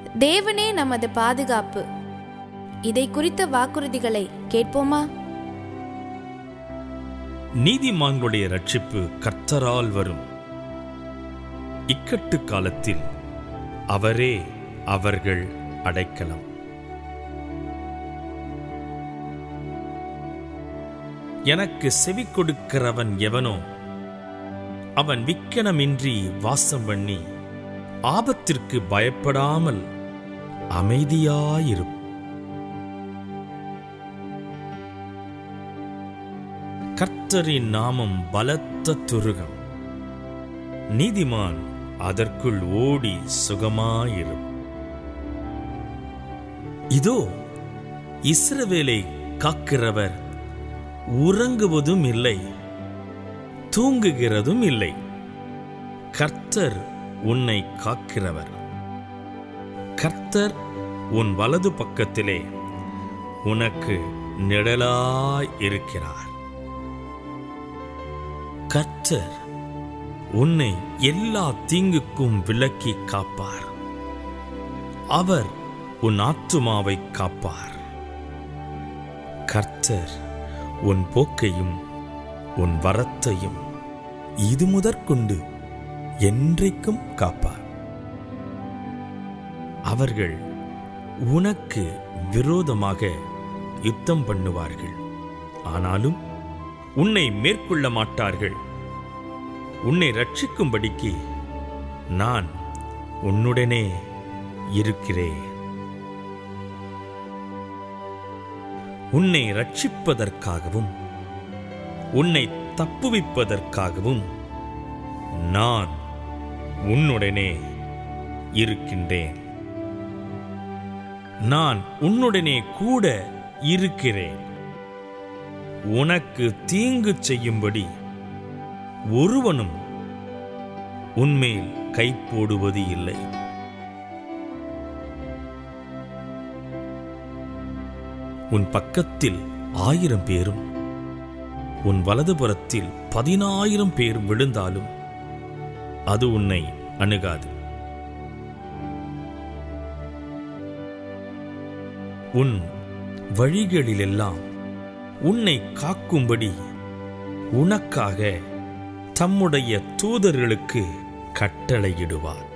தேவனே நமது பாதுகாப்பு இதை குறித்த வாக்குறுதிகளை கேட்போமா நீதிமான்களுடைய ரட்சிப்பு கர்த்தரால் வரும் இக்கட்டு காலத்தில் அவரே அவர்கள் அடைக்கலம் எனக்கு செவி கொடுக்கிறவன் எவனோ அவன் விக்கனமின்றி வாசம் பண்ணி ஆபத்திற்கு பயப்படாமல் அமைதியாயிருப்பான் கர்த்தரின் நாமம் பலத்த துருகம் நீதிமான் அதற்குள் ஓடி சுகமாயிரும் இதோ இஸ்ரவேலை காக்கிறவர் உறங்குவதும் இல்லை தூங்குகிறதும் இல்லை கர்த்தர் உன்னை காக்கிறவர் கர்த்தர் உன் வலது பக்கத்திலே உனக்கு நிழலாய் இருக்கிறார் கர்த்தர் உன்னை எல்லா தீங்குக்கும் விலக்கி காப்பார் அவர் உன் ஆத்துமாவை காப்பார் கர்த்தர் உன் போக்கையும் உன் வரத்தையும் இது முதற்கொண்டு என்றைக்கும் காப்பார் அவர்கள் உனக்கு விரோதமாக யுத்தம் பண்ணுவார்கள் ஆனாலும் உன்னை மேற்கொள்ள மாட்டார்கள் உன்னை ரட்சிக்கும்படிக்கு நான் உன்னுடனே இருக்கிறேன் உன்னை ரட்சிப்பதற்காகவும் உன்னை தப்புவிப்பதற்காகவும் நான் உன்னுடனே இருக்கின்றேன் நான் உன்னுடனே கூட இருக்கிறேன் உனக்கு தீங்கு செய்யும்படி ஒருவனும் உன்மேல் கை போடுவது இல்லை உன் பக்கத்தில் ஆயிரம் பேரும் உன் வலதுபுறத்தில் பதினாயிரம் பேர் விழுந்தாலும் அது உன்னை அணுகாது உன் வழிகளிலெல்லாம் உன்னை காக்கும்படி உனக்காக தம்முடைய தூதர்களுக்கு கட்டளையிடுவார்